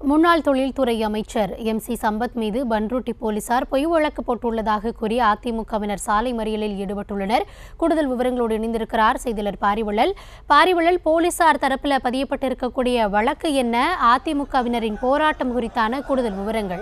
முன்னாள் தொழில்துறை அமைச்சர் எம் சி சம்பத் மீது பன்ருட்டி போலீசார் பொய் வழக்கு போட்டுள்ளதாக கூறி அதிமுகவினர் சாலை மறியலில் ஈடுபட்டுள்ளனர் கூடுதல் விவரங்களோடு இணைந்திருக்கிறார் செய்தியாளர் பாரிவள்ளல் பாரிவள்ளல் போலீசார் தரப்பில் பதியப்பட்டிருக்கக்கூடிய வழக்கு என்ன அதிமுகவினரின் போராட்டம் குறித்தான கூடுதல் விவரங்கள்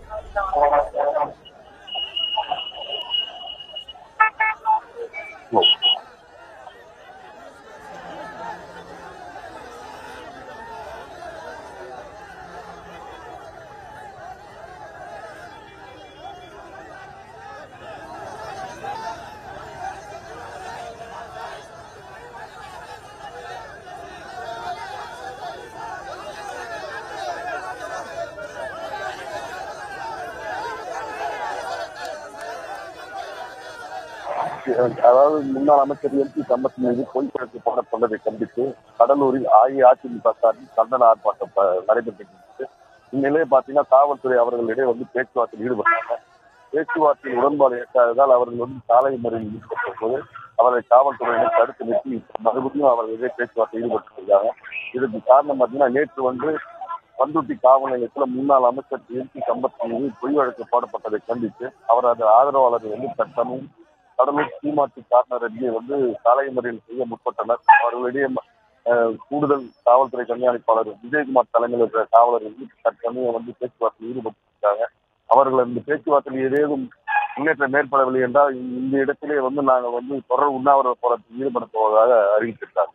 அதாவது முன்னாள் அமைச்சர் எம் பி சம்பத் மீது பொய் வழக்கு போடப்பட்டதை கண்டித்து கடலூரில் அஇஅதிமுக சார்பில் கண்டன ஆர்ப்பாட்டம் ப- நடைபெற்றிருந்தது இந்நிலையை பார்த்தீங்கன்னா காவல்துறை அவர்களிடையே வந்து பேச்சுவார்த்தையில் ஈடுபட்டாங்க பேச்சுவார்த்தையில் உடன்பாடு ஏற்காததால் அவர்கள் வந்து சாலை மறியலில் ஈடுபட்ட போது அவரை காவல்துறையினர் தடுத்து நிறுத்தி இப்ப மறுபடியும் அவர்கள் இதே பேச்சுவார்த்தை ஈடுபட்டிருக்காங்க இதுக்கு காரணம் பார்த்தீங்கன்னா நேற்று வந்து பண்ருட்டி காவல் நிலையத்துல முன்னாள் அமைச்சர் எம் பி சம்பத் மீது பொய் வழக்கு போடப்பட்டதை கண்டித்து அவரது ஆதரவாளர்கள் வந்து தற்சமயம் கடலூர் சீமாட்டி கார்னர் அருகே வந்து சாலை மறியல் செய்ய முற்பட்டனர் அவர்களிடையே அஹ், கூடுதல் காவல்துறை கண்காணிப்பாளர் விஜயகுமார் தலைமையில் இருக்கிற காவலர்கள் வந்து தற்சமயம் வந்து பேச்சுவார்த்தையில் ஈடுபட்டிருக்காங்க அவர்கள் இந்த பேச்சுவார்த்தையில் ஏதேனும் முன்னேற்றம் ஏற்படவில்லை என்றால் இந்த இடத்திலே வந்து நாங்கள் வந்து தொடர் உண்ணாவிரத போராட்டத்தில் ஈடுபட போவதாக அறிவித்திருக்காங்க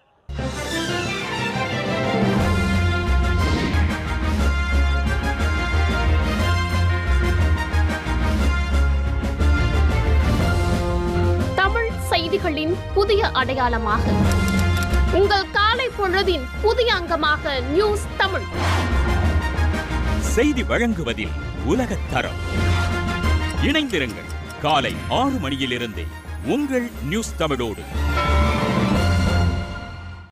தமிழ் செய்திகளின் புதிய அடையாளமாக உங்கள் காலை பொழுதின் புதிய அங்கமாக நியூஸ் தமிழ் செய்தி வழங்குவதில் உலகத் தரம் இணைந்திருங்கள் காலை ஆறு மணியிலிருந்தே உங்கள் நியூஸ் தமிழோடு